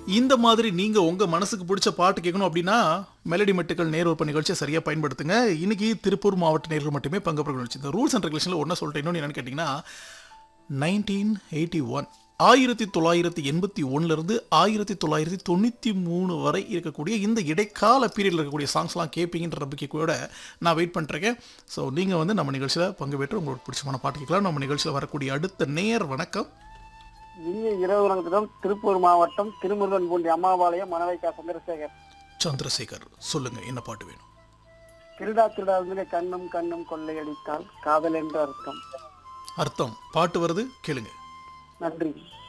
இந்த மாதிரி நீங்க உங்க மனசுக்கு பிடிச்ச பாட்டு கேட்கணும் அப்படின்னா மெலடி மெட்டுக்கள் நேர்வற்ப நிகழ்ச்சியை சரியா பயன்படுத்துங்க இன்னைக்கு திருப்பூர் மாவட்ட நேர்கள் மட்டுமே பங்கு பெற நிகழ்ச்சி இந்த ரூல்ஸ் அண்ட் ரெகுலேஷன்ல ஒன்றை சொல்லிட்டேன் இன்னொன்று என்னன்னு கேட்டிங்கன்னா நைன்டீன் எயிட்டி ஒன் ஆயிரத்தி தொள்ளாயிரத்தி எண்பத்தி ஒன்னுலேருந்து ஆயிரத்தி தொள்ளாயிரத்தி தொண்ணூற்றி மூணு வரை இருக்கக்கூடிய இந்த இடைக்கால பீரியடில் இருக்கக்கூடிய சாங்ஸ்லாம் கேட்பீங்கன்ற நம்பிக்கையோட நான் வெயிட் பண்ணிருக்கேன் ஸோ நீங்கள் வந்து நம்ம நிகழ்ச்சியில் பங்கு பெற்று உங்களுக்கு பிடிச்சமான பாட்டு கேட்கலாம் நம்ம நிகழ்ச்சியில் வரக்கூடிய அடுத்த நேர் வணக்கம் இனிய இரவு வணக்கத்துடன் திருப்பூர் மாவட்டம் திருமுருகன் பூண்டி அம்மாபாளையம் மணவைக்கா சந்திரசேகர் சந்திரசேகர் சொல்லுங்க என்ன பாட்டு வேணும் திருடா திருடா வந்து கண்ணும் கண்ணும் கொள்ளையடித்தால் காதல் என்று அர்த்தம் அர்த்தம் பாட்டு வருது கேளுங்க நன்றி